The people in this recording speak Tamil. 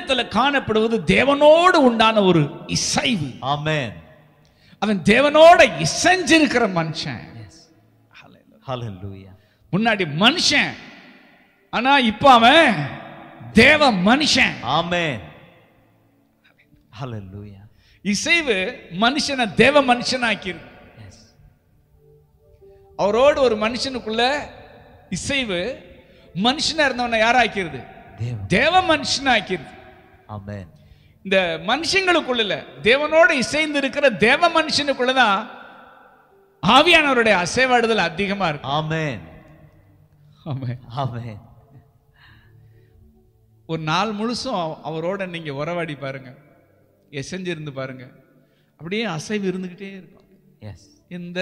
உள்ளத்துல காணப்படுவது தேவனோடு உண்டான ஒரு இசைவு Amen. அவன் தேவனோட இசைஞ்சிருக்கிற மனுஷன் Yes. Hallelujah. முன்னாடி மனுஷன் ஆனா இப்ப அவன் தேவ மனுஷன் Amen. Hallelujah. இசைவு மனுஷனை தேவ மனுஷனாக்கிருக்கு Yes. அவரோடு ஒரு மனுஷனுக்குள்ள இசைவு மனுஷனா இருந்தவனை யாராக்கிறது Deva. தேவ மனுஷனாக்கிறது Amen. இந்த மனுஷங்களுக்குள்ள இல்ல தேவனோட இசைந்து இருக்கிற தேவ மனுஷனுக்குள்ளதான் ஆவியானவருடைய அசைவாடுதல் அதிகமா இருக்கு Amen. ஆமென். Amen. ஒரு நாள் முழுசும் அவ- அவரோட நீங்க உறவாடி பாருங்க எசைஞ்சிருந்து பாருங்க அப்படியே அசைவு இருந்துகிட்டே இருக்கும் Yes. இந்த